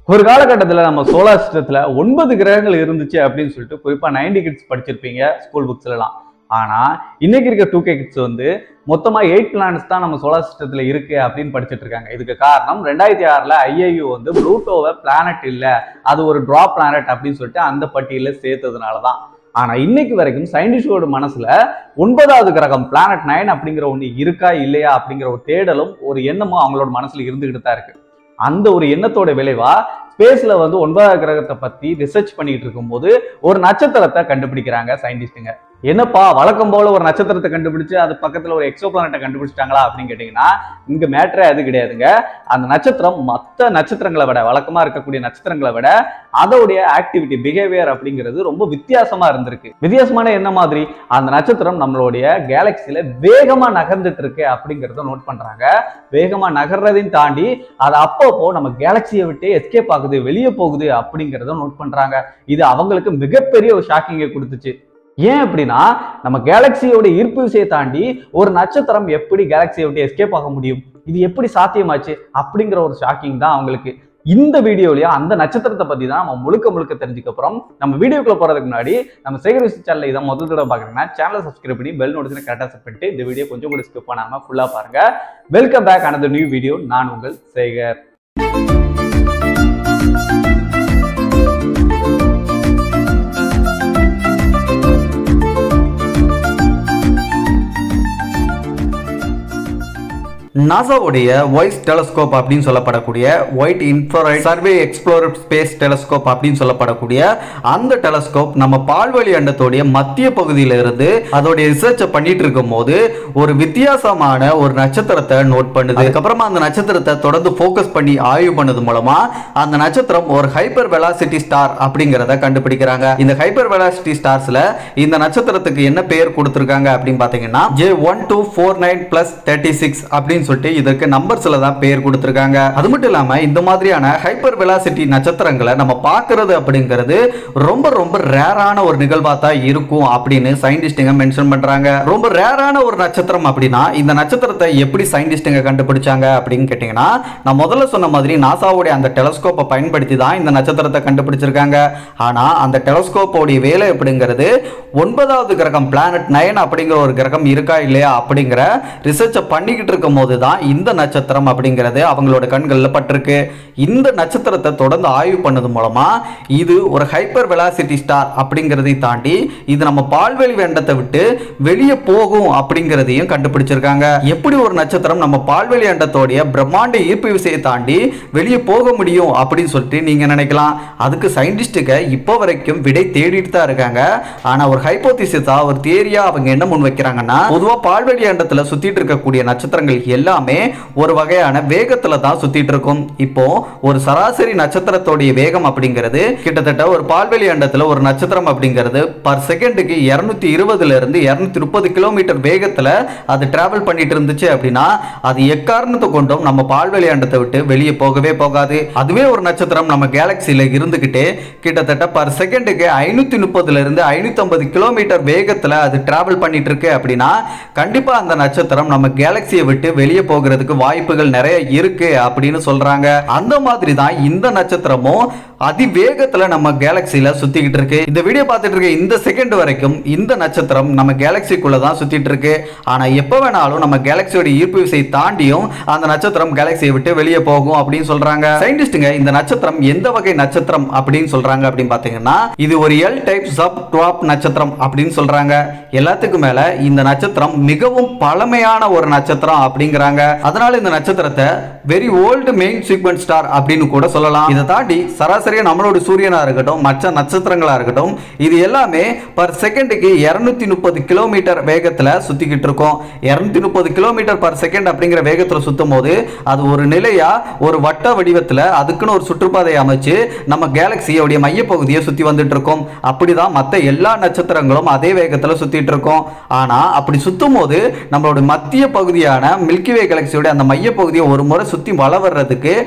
ஒரு காலகட்டத்தில் நம்ம சோலார் சிஸ்டத்தில் ஒன்பது கிரகங்கள் இருந்துச்சு அப்படின்னு சொல்லிட்டு குறிப்பாக நைன்டி கிட்ஸ் படிச்சிருப்பீங்க ஸ்கூல் புக்ஸ்லாம் ஆனால் இன்னைக்கு இருக்க டூ கே கிட்ஸ் வந்து மொத்தமாக எயிட் பிளானட்ஸ் தான் நம்ம சோலார் சிஸ்டத்தில் இருக்கு அப்படின்னு படிச்சுட்டு இருக்காங்க இதுக்கு காரணம் ரெண்டாயிரத்தி ஆறில் ஐஐயு வந்து ப்ளூட்டோவை பிளானட் இல்லை அது ஒரு ட்ரா பிளானட் அப்படின்னு சொல்லிட்டு அந்த பட்டியலில் சேர்த்ததுனால தான் ஆனா இன்னைக்கு வரைக்கும் சயின்டிஸ்டோட மனசுல ஒன்பதாவது கிரகம் பிளானட் நைன் அப்படிங்கிற ஒண்ணு இருக்கா இல்லையா அப்படிங்கிற ஒரு தேடலும் ஒரு எண்ணமும் அவங்களோட மனசுல இருந்துகிட்டு தான் இருக்கு அந்த ஒரு எண்ணத்தோட விளைவா ஸ்பேஸ்ல வந்து ஒன்பதாவது கிரகத்தை பத்தி ரிசர்ச் பண்ணிட்டு இருக்கும்போது ஒரு நட்சத்திரத்தை கண்டுபிடிக்கிறாங்க சயின்டிஸ்டுங்க என்னப்பா வழக்கம் போல ஒரு நட்சத்திரத்தை கண்டுபிடிச்சு அது பக்கத்துல ஒரு எக்ஸோ பிளானட்டை கண்டுபிடிச்சிட்டாங்களா அப்படின்னு கேட்டீங்கன்னா இங்க மேட்ரே அது கிடையாதுங்க அந்த நட்சத்திரம் மற்ற நட்சத்திரங்களை விட வழக்கமா இருக்கக்கூடிய நட்சத்திரங்களை விட அதோடைய ஆக்டிவிட்டி பிஹேவியர் அப்படிங்கிறது ரொம்ப வித்தியாசமா இருந்திருக்கு வித்தியாசமான என்ன மாதிரி அந்த நட்சத்திரம் நம்மளுடைய கேலக்சியில வேகமா நகர்ந்துட்டு இருக்கு அப்படிங்கறத நோட் பண்றாங்க வேகமா நகர்றதையும் தாண்டி அது அப்பப்போ நம்ம கேலக்சியை விட்டு எஸ்கேப் ஆகுது வெளியே போகுது அப்படிங்கறத நோட் பண்றாங்க இது அவங்களுக்கு மிகப்பெரிய ஒரு ஷாக்கிங்கை கொடுத்துச்சு ஏன் அப்படின்னா நம்ம கேலக்சியோட ஈர்ப்பு விசையை தாண்டி ஒரு நட்சத்திரம் எப்படி கேலக்சியை விட்டு எஸ்கேப் ஆக முடியும் இது எப்படி சாத்தியமாச்சு அப்படிங்கிற ஒரு ஷாக்கிங் தான் அவங்களுக்கு இந்த வீடியோலயே அந்த நட்சத்திரத்தை பத்தி தான் நம்ம முழுக்க முழுக்க தெரிஞ்சுக்க போறோம் நம்ம வீடியோக்குள்ள போறதுக்கு முன்னாடி நம்ம சேகர் விசி சேனல் இதை முதல் தடவை பாக்குறீங்கன்னா சேனலை சப்ஸ்கிரைப் பண்ணி பெல் நோட்டிஃபிகேஷன் கரெக்டாக செட் பண்ணிட்டு இந்த வீடியோ கொஞ்சம் கூட ஸ்கிப் பண்ணாம ஃபுல்லா பாருங்க welcome back another new video நான் உங்கள் சேகர் நாசாவுடைய வாய்ஸ் டெலஸ்கோப் அப்படின்னு சொல்லப்படக்கூடிய wide infrared survey explorer space telescope அப்படின்னு சொல்லப்படக்கூடிய அந்த டெலஸ்கோப் நம்ம பால்வழி அண்டத்தோடைய மத்திய பகுதியில இருந்து அதோடைய ரிசர்ச்சை பண்ணிட்டு இருக்கும் போது ஒரு வித்தியாசமான ஒரு நட்சத்திரத்தை நோட் பண்ணுது அதுக்கப்புறமா அந்த நட்சத்திரத்தை தொடர்ந்து ஃபோக்கஸ் பண்ணி ஆய்வு பண்ணது மூலமா அந்த நட்சத்திரம் ஒரு ஹைப்பர் வெலாசிட்டி ஸ்டார் அப்படிங்கிறத கண்டுபிடிக்கிறாங்க இந்த ஹைப்பர் வெலாசிட்டி ஸ்டார்ஸ்ல இந்த நட்சத்திரத்துக்கு என்ன பெயர் கொடுத்திருக்காங்க அப்படின்னு பாத்தீங்கன்னா J one two four nine plus thirty six அப்படின்னு சொல்லிட்டு இதற்கு நம்பர்ஸ்ல தான் பெயர் கொடுத்திருக்காங்க அது மட்டும் இல்லாம இந்த மாதிரியான ஹைப்பர் வெலாசிட்டி நட்சத்திரங்களை நம்ம பார்க்கிறது அப்படிங்கிறது ரொம்ப ரொம்ப ரேரான ஒரு நிகழ்வா தான் இருக்கும் அப்படின்னு சயின்டிஸ்டுங்க மென்ஷன் பண்றாங்க ரொம்ப ரேரான ஒரு நட்சத்திரம் அப்படின்னா இந்த நட்சத்திரத்தை எப்படி சயின்டிஸ்டுங்க கண்டுபிடிச்சாங்க அப்படின்னு கேட்டீங்கன்னா நான் முதல்ல சொன்ன மாதிரி நாசாவுடைய அந்த டெலஸ்கோப்பை பயன்படுத்தி தான் இந்த நட்சத்திரத்தை கண்டுபிடிச்சிருக்காங்க ஆனா அந்த டெலஸ்கோப்போடைய வேலை எப்படிங்கிறது ஒன்பதாவது கிரகம் பிளானட் நயன் அப்படிங்கிற ஒரு கிரகம் இருக்கா இல்லையா அப்படிங்கிற ரிசர்ச்சை பண்ணிக்கிட்டு இருக்கும் போது தான் இந்த நட்சத்திரம் அப்படிங்கிறது அவங்களோட கண்களில் பட்டிருக்கு இந்த நட்சத்திரத்தை தொடர்ந்து ஆய்வு பண்ணது மூலமா இது ஒரு ஹைப்பர் வெலாசிட்டி ஸ்டார் அப்படிங்கிறதை தாண்டி இது நம்ம பால்வெளி வேண்டத்தை விட்டு வெளியே போகும் அப்படிங்கிறதையும் கண்டுபிடிச்சிருக்காங்க எப்படி ஒரு நட்சத்திரம் நம்ம பால்வெளி அண்டத்தோடைய பிரம்மாண்ட ஈர்ப்பு விசையை தாண்டி வெளியே போக முடியும் அப்படின்னு சொல்லிட்டு நீங்க நினைக்கலாம் அதுக்கு சயின்டிஸ்டுக்கு இப்போ வரைக்கும் விடை தேடிட்டு தான் இருக்காங்க ஆனா ஒரு ஹைப்போதிசிஸா ஒரு தியரியா அவங்க என்ன முன் வைக்கிறாங்கன்னா பொதுவா பால்வெளி அண்டத்துல சுத்திட்டு இருக்கக்கூடிய நட்சத்திரங்கள் எல்லாமே ஒரு வகையான வேகத்துல தான் சுத்திட்டு இருக்கும் இப்போ ஒரு சராசரி நட்சத்திரத்தோடைய வேகம் அப்படிங்கிறது கிட்டத்தட்ட ஒரு பால்வெளி அண்டத்துல ஒரு நட்சத்திரம் அப்படிங்கிறது பர் செகண்டுக்கு இருநூத்தி இருபதுல இருந்து இருநூத்தி முப்பது கிலோமீட்டர் வேகத்துல அது டிராவல் பண்ணிட்டு இருந்துச்சு அப்படின்னா அது எக்காரணத்தை கொண்டும் நம்ம பால்வெளி அண்டத்தை விட்டு வெளியே போகவே போகாது அதுவே ஒரு நட்சத்திரம் நம்ம கேலக்சியில இருந்துகிட்டே கிட்டத்தட்ட பர் செகண்டுக்கு ஐநூத்தி முப்பதுல இருந்து ஐநூத்தி ஐம்பது கிலோமீட்டர் வேகத்துல அது டிராவல் பண்ணிட்டு இருக்கு அப்படின்னா கண்டிப்பா அந்த நட்சத்திரம் நம்ம கேலக்சியை விட்டு வெளியே போகிறதுக்கு வாய்ப்புகள் நிறைய இருக்கு அப்படின்னு சொல்றாங்க அந்த மாதிரி தான் இந்த நட்சத்திரமும் அதிவேகத்துல நம்ம கேலக்சியில சுத்திக்கிட்டு இருக்கு இந்த வீடியோ பார்த்துட்டு இருக்க இந்த செகண்ட் வரைக்கும் இந்த நட்சத்திரம் நம்ம கேலக்சிக்குள்ள தான் சுத்திட்டு இருக்கு ஆனா எப்ப வேணாலும் நம்ம கேலக்சியோட ஈர்ப்பு விசை தாண்டியும் அந்த நட்சத்திரம் கேலக்சியை விட்டு வெளியே போகும் அப்படின்னு சொல்றாங்க சயின்டிஸ்டுங்க இந்த நட்சத்திரம் எந்த வகை நட்சத்திரம் அப்படின்னு சொல்றாங்க அப்படின்னு பாத்தீங்கன்னா இது ஒரு எல் டைப் சப் டுவாப் நட்சத்திரம் அப்படின்னு சொல்றாங்க எல்லாத்துக்கும் மேல இந்த நட்சத்திரம் மிகவும் பழமையான ஒரு நட்சத்திரம் அப்படிங்கிறாங்க அதனால இந்த நட்சத்திரத்தை very old main sequence star அப்படின்னு கூட சொல்லலாம் இதை தாண்டி சராசரியா நம்மளோட சூரியனா இருக்கட்டும் மற்ற நட்சத்திரங்களா இருக்கட்டும் இது எல்லாமே பர் செகண்டுக்கு இருநூத்தி முப்பது கிலோமீட்டர் வேகத்துல சுத்திக்கிட்டு இருக்கும் இருநூத்தி முப்பது கிலோமீட்டர் பர் செகண்ட் அப்படிங்கிற வேகத்துல சுத்தும் போது அது ஒரு நிலையா ஒரு வட்ட வடிவத்துல அதுக்குன்னு ஒரு சுற்றுப்பாதை அமைச்சு நம்ம கேலக்சியோடைய மையப்பகுதியை சுத்தி வந்துட்டு இருக்கும் அப்படிதான் மற்ற எல்லா நட்சத்திரங்களும் அதே வேகத்துல சுத்திட்டு இருக்கும் ஆனா அப்படி சுத்தும் போது நம்மளோட மத்திய பகுதியான மில்கி வே கேலக்சியோட அந்த மைய பகுதியை ஒரு முறை சுத்தி வள வர்றதுக்கு நம்ம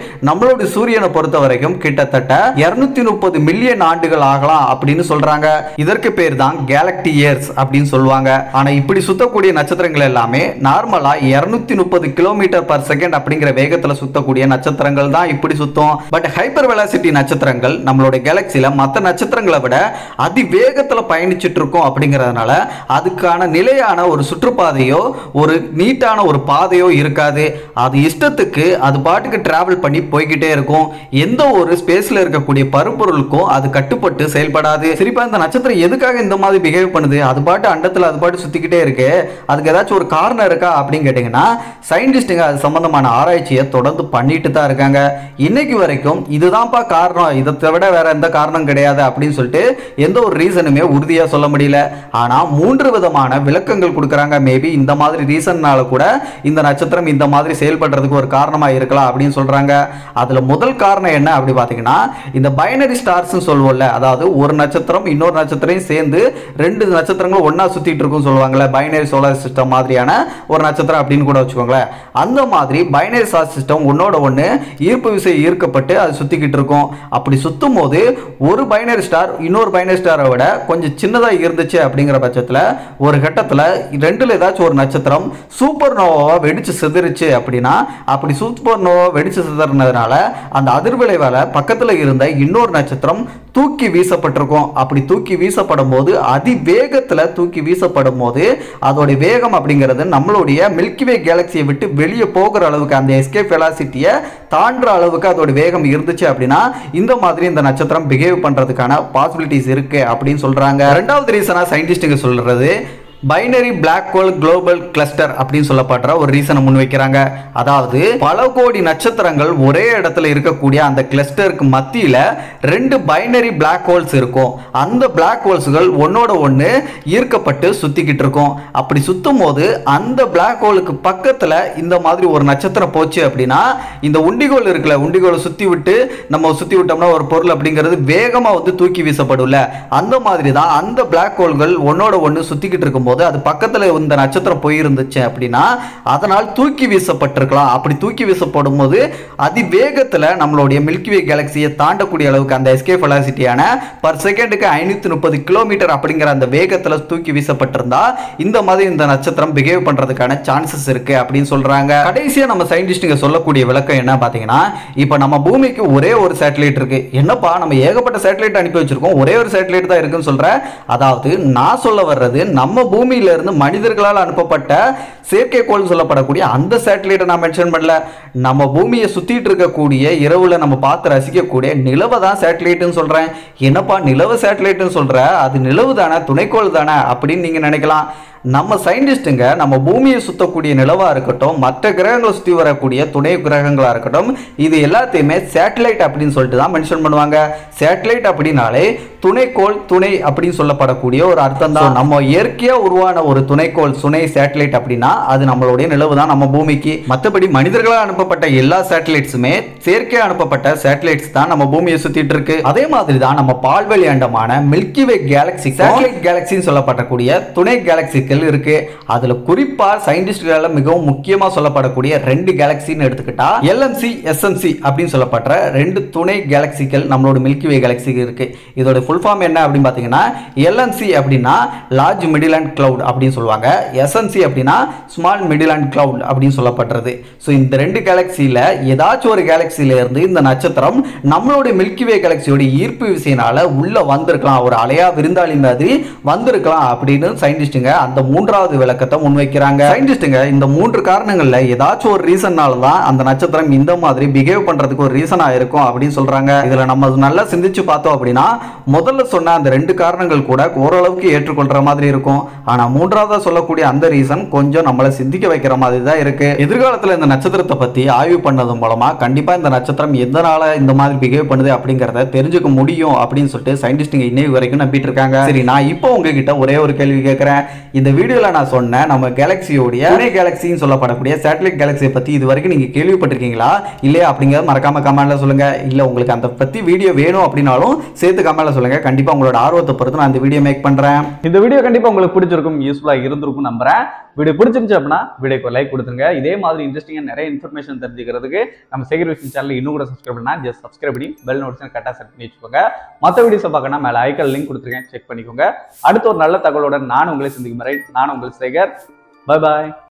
நம்மளுடைய சூரியனை பொறுத்த வரைக்கும் கிட்டத்தட்ட 230 முப்பது மில்லியன் ஆண்டுகள் ஆகலாம் அப்படின்னு சொல்றாங்க இதற்கு பேர் தான் கேலக்டி இயர்ஸ் அப்படின்னு சொல்லுவாங்க ஆனா இப்படி சுத்தக்கூடிய நட்சத்திரங்கள் எல்லாமே நார்மலா 230 முப்பது கிலோமீட்டர் பர் செகண்ட் அப்படிங்கிற வேகத்துல சுத்தக்கூடிய நட்சத்திரங்கள் தான் இப்படி சுத்தும் பட் ஹைப்பர் வெலாசிட்டி நட்சத்திரங்கள் நம்மளோட கேலக்சில மற்ற நட்சத்திரங்களை விட அதி வேகத்துல பயணிச்சுட்டு இருக்கும் அப்படிங்கறதுனால அதுக்கான நிலையான ஒரு சுற்றுப்பாதையோ ஒரு நீட்டான ஒரு பாதையோ இருக்காது அது இஷ்டத்துக்கு அது பாட்டுக்கு டிராவல் பண்ணி போய்கிட்டே இருக்கும் எந்த ஒரு ஸ்பேஸ்ல இருக்கக்கூடிய பருப்பொருளுக்கும் அது கட்டுப்பட்டு செயல்படாது சரிப்பா இந்த நட்சத்திரம் எதுக்காக இந்த மாதிரி பிஹேவ் பண்ணுது அது பாட்டு அண்டத்துல அது பாட்டு சுத்திக்கிட்டே இருக்கு அதுக்கு ஏதாச்சும் ஒரு காரணம் இருக்கா அப்படின்னு கேட்டீங்கன்னா சயின்டிஸ்டுங்க அது சம்பந்தமான ஆராய்ச்சியை தொடர்ந்து பண்ணிட்டு தான் இருக்காங்க இன்னைக்கு வரைக்கும் இதுதான்ப்பா காரணம் இதை விட வேற எந்த காரணம் கிடையாது அப்படின்னு சொல்லிட்டு எந்த ஒரு ரீசனுமே உறுதியா சொல்ல முடியல ஆனா மூன்று விதமான விளக்கங்கள் கொடுக்குறாங்க மேபி இந்த மாதிரி ரீசன்னால கூட இந்த நட்சத்திரம் இந்த மாதிரி செயல்படுறதுக்கு ஒரு காரணமா இருக்கலாம் அப்படின்னு சொல்றாங்க அதுல முதல் காரணம் என்ன அப்படி பாத்தீங்கன்னா இந்த பைனரி ஸ்டார்ஸ் சொல்லுவோம்ல அதாவது ஒரு நட்சத்திரம் இன்னொரு நட்சத்திரம் சேர்ந்து ரெண்டு நட்சத்திரங்களும் ஒண்ணா சுத்திட்டு இருக்கும் சொல்லுவாங்கல்ல பைனரி சோலார் சிஸ்டம் மாதிரியான ஒரு நட்சத்திரம் அப்படின்னு கூட வச்சுக்கோங்களேன் அந்த மாதிரி பைனரி ஸ்டார் சிஸ்டம் ஒன்னோட ஒன்று ஈர்ப்பு விசை ஈர்க்கப்பட்டு அது சுத்திக்கிட்டு இருக்கும் அப்படி சுத்தும் போது ஒரு பைனரி ஸ்டார் இன்னொரு பைனரி ஸ்டாரை விட கொஞ்சம் சின்னதாக இருந்துச்சு அப்படிங்கிற பட்சத்தில் ஒரு கட்டத்தில் ரெண்டுல ஏதாச்சும் ஒரு நட்சத்திரம் சூப்பர் நோவாவா வெடிச்சு சிதறிச்சு அப்படின்னா அப்படி சூப்பர் நோவா வெடிச்சு சிதறினதுனால அந்த அதிர்விளைவால பக்கத்தில் இருந்த இன்னொரு நட்சத்திரம் தூக்கி வீசப்பட்டிருக்கும் அப்படி தூக்கி வீசப்படும் போது அதிவேகத்தில் தூக்கி வீசப்படும் போது அதோடைய வேகம் அப்படிங்கிறது நம்மளுடைய மில்கிவே கேலக்சியை விட்டு வெளியே போகிற அளவுக்கு அந்த எஸ்கேப் வெலாசிட்டியை தாண்டுற அளவுக்கு அதோட வேகம் இருந்துச்சு அப்படின்னா இந்த மாதிரி இந்த நட்சத்திரம் பிஹேவ் பண்றதுக்கான பாசிபிலிட்டிஸ் இருக்கு அப்படின்னு சொல்றாங்க ரெண்டாவது ரீசனா சயின்டிஸ்டுங்க சொல்றது binary black hole global cluster அப்படின்னு சொல்லப்படுற ஒரு ரீசனை முன்வைக்கிறாங்க அதாவது பல கோடி நட்சத்திரங்கள் ஒரே இடத்துல இருக்கக்கூடிய அந்த கிளஸ்டருக்கு மத்தியில ரெண்டு பைனரி பிளாக் ஹோல்ஸ் இருக்கும் அந்த பிளாக் ஹோல்ஸ்கள் ஒன்னோட ஒன்று ஈர்க்கப்பட்டு சுத்திக்கிட்டு இருக்கும் அப்படி சுத்தும் போது அந்த பிளாக் ஹோலுக்கு பக்கத்துல இந்த மாதிரி ஒரு நட்சத்திரம் போச்சு அப்படின்னா இந்த உண்டிகோல் இருக்குல்ல உண்டிகோலை சுத்தி விட்டு நம்ம சுத்தி விட்டோம்னா ஒரு பொருள் அப்படிங்கிறது வேகமா வந்து தூக்கி வீசப்படும்ல அந்த மாதிரி தான் அந்த பிளாக் ஹோல்கள் ஒன்னோட ஒன்று சுத்திக்கிட்டு இருக்கும்போது அது பக்கத்துல இந்த நட்சத்திரம் போயிருந்துச்சு அப்படின்னா அதனால் தூக்கி வீசப்பட்டிருக்கலாம் அப்படி தூக்கி வீசப்படும் போது அதிவேகத்துல நம்மளுடைய மில்கிவே கேலக்சியை தாண்டக்கூடிய அளவுக்கு அந்த எஸ்கேப் வெலாசிட்டியான பர் செகண்டுக்கு ஐநூத்தி முப்பது கிலோமீட்டர் அப்படிங்கிற அந்த வேகத்துல தூக்கி வீசப்பட்டிருந்தா இந்த மாதிரி இந்த நட்சத்திரம் பிஹேவ் பண்றதுக்கான சான்சஸ் இருக்கு அப்படின்னு சொல்றாங்க கடைசியா நம்ம சயின்டிஸ்டுங்க சொல்லக்கூடிய விளக்கம் என்ன பாத்தீங்கன்னா இப்போ நம்ம பூமிக்கு ஒரே ஒரு சேட்டலைட் இருக்கு என்னப்பா நம்ம ஏகப்பட்ட சேட்டலைட் அனுப்பி வச்சிருக்கோம் ஒரே ஒரு சேட்டலைட் தான் இருக்குன்னு சொல்ற அதாவது நான் சொல்ல வர்றது நம்ம பூமியில இருந்து மனிதர்களால் அனுப்பப்பட்ட செயற்கைக்கோள் சொல்லப்படக்கூடிய அந்த சேட்டலைட்டை நான் மென்ஷன் பண்ணல நம்ம பூமியை சுத்திட்டு இருக்கக்கூடிய இரவுல நம்ம பார்த்து ரசிக்கக்கூடிய நிலவை தான் சேட்டலைட்னு சொல்றேன் என்னப்பா நிலவு சேட்டலைட்னு சொல்ற அது நிலவு தானே துணைக்கோள் தானே அப்படின்னு நீங்க நினைக்கலாம் நம்ம சயின்டிஸ்ட்டுங்க நம்ம பூமியை சுத்தக்கூடிய நிலவா இருக்கட்டும் மற்ற கிரகங்களை சுற்றி வரக்கூடிய துணை கிரகங்களா இருக்கட்டும் இது எல்லாத்தையுமே சேட்டலைட் அப்படின்னு சொல்லிட்டு தான் மென்ஷன் பண்ணுவாங்க சேட்டலைட் அப்படின்னாலே துணைக்கோள் துணை அப்படின்னு சொல்லப்படக்கூடிய ஒரு அர்த்தம் தான் நம்ம இயற்கையா உருவான ஒரு துணைக்கோள் துணை சேட்டலைட் அப்படின்னா அது நம்மளுடைய நிலவு தான் நம்ம பூமிக்கு மற்றபடி மனிதர்களால் அனுப்பப்பட்ட எல்லா சேட்டலைட்ஸுமே செயற்கையா அனுப்பப்பட்ட சேட்டலைட்ஸ் தான் நம்ம பூமியை சுத்திட்டு இருக்கு அதே மாதிரி தான் நம்ம பால்வெளி அண்டமான மில்கி வே கேலக்சி சேட்டலைட் கேலக்சின்னு சொல்லப்படக்கூடிய துணை கேலக்சிகள் இருக்கு அதுல குறிப்பா சயின்டிஸ்ட்களால மிகவும் முக்கியமா சொல்லப்படக்கூடிய ரெண்டு கேலக்சின்னு எடுத்துக்கிட்டா எல்எம்சி எஸ்எம்சி அப்படின்னு சொல்லப்படுற ரெண்டு துணை கேலக்சிகள் நம்மளோட மில்கி வே கேலக்சி இருக்கு இதோட ஃபுல் ஃபார்ம் என்ன அப்படின்னு பாத்தீங்கன்னா எல்எம்சி அப்படின்னா லார்ஜ் மிடில் அண்ட் கிளவுட் அப்படின்னு சொல்லுவாங்க எஸ்எம்சி அப்படின்னா ஸ்மால் மிடில் அண்ட் கிளவுட் அப்படின்னு சொல்லப்படுறது ஸோ இந்த ரெண்டு கேலக்சியில ஏதாச்சும் ஒரு கேலக்சியில இருந்து இந்த நட்சத்திரம் நம்மளுடைய மில்கி வே கேலக்சியோட ஈர்ப்பு விசையினால உள்ள வந்திருக்கலாம் ஒரு அலையா விருந்தாளி மாதிரி வந்திருக்கலாம் அப்படின்னு சயின்டிஸ்டுங்க அந்த மூன்றாவது விளக்கத்தை முன்வைக்கிறாங்க சயின்டிஸ்டுங்க இந்த மூன்று காரணங்கள்ல ஏதாச்சும் ஒரு ரீசன்னால தான் அந்த நட்சத்திரம் இந்த மாதிரி பிஹேவ் பண்றதுக்கு ஒரு ரீசனா இருக்கும் அப்படின்னு சொல்றாங்க இதுல நம்ம நல்லா சிந்திச்சு பார்த்தோம் அப்படின்னா முதல்ல சொன்ன அந்த ரெண்டு காரணங்கள் கூட ஓரளவுக்கு ஏற்றுக்கொள்ற மாதிரி இருக்கும் ஆனா மூன்றாவதா சொல்லக்கூடிய அந்த ரீசன் கொஞ்சம் நம்மளை சிந்திக்க வைக்கிற மாதிரி தான் இருக்கு எதிர்காலத்துல இந்த நட்சத்திரத்தை பத்தி ஆய்வு பண்ணது மூலமா கண்டிப்பா இந்த நட்சத்திரம் எதனால இந்த மாதிரி பிஹேவ் பண்ணுது அப்படிங்கறத தெரிஞ்சுக்க முடியும் அப்படின்னு சொல்லிட்டு சயின்டிஸ்டுங்க இன்னைக்கு வரைக்கும் நம்பிட்டு இருக்காங்க சரி நான் இப்போ உங்ககிட்ட ஒரே ஒரு கேள்வி கேட்கிறேன் இந்த வீடியோல நான் சொன்ன நம்ம கேலக்சியோடைய புனே கேலக்சின்னு சொல்லப்படக்கூடிய சேட்டலைட் கேலக்சியை பத்தி இது வரைக்கும் நீங்க கேள்விப்பட்டிருக்கீங்களா இல்லையா அப்படிங்கறத மறக்காம கமெண்ட்ல சொல்லுங்க இல்ல உங்களுக்கு அந்த பத்தி வீடியோ வேணும் அப்படின்னாலும் சேர்த்து கமெண்ட்ல சொல்லுங்க கண்டிப்பா உங்களோட ஆர்வத்தை பொறுத்து நான் இந்த வீடியோ மேக் பண்றேன் இந்த வீடியோ கண்டிப்பா உங்களுக்கு பிடிச்சிருக்கும் யூஸ்ஃபுல்லா இருந்திருக்கும் நம்புறேன் வீடியோ பிடிச்சிருந்துச்சு அப்படின்னா வீடியோக்கு லைக் கொடுத்துருங்க இதே மாதிரி இன்ட்ரெஸ்டிங்காக நிறைய இன்ஃபர்மேஷன் தெரிஞ்சுக்கிறதுக்கு நம்ம செகண்ட் விஷன் சேனல் இன்னும் கூட சப்ஸ்கிரைப் பண்ணா ஜஸ்ட் சப்ஸ்கிரைப் பண்ணி பெல் நோட்டிஃபிகேஷன் கரெக்டாக செட் பண்ணி வச்சுக்கோங்க மற்ற வீடியோஸை பார்க்கணும் மேலே ஐக்கல் லிங்க் கொடுத்துருக்கேன் செக் பண்ணிக்கோங்க அடுத்த ஒரு நல்ல தகவலுடன் நான் உங்களை சந்திக்கும் வரை நான் உங்கள் சேகர் பை பாய்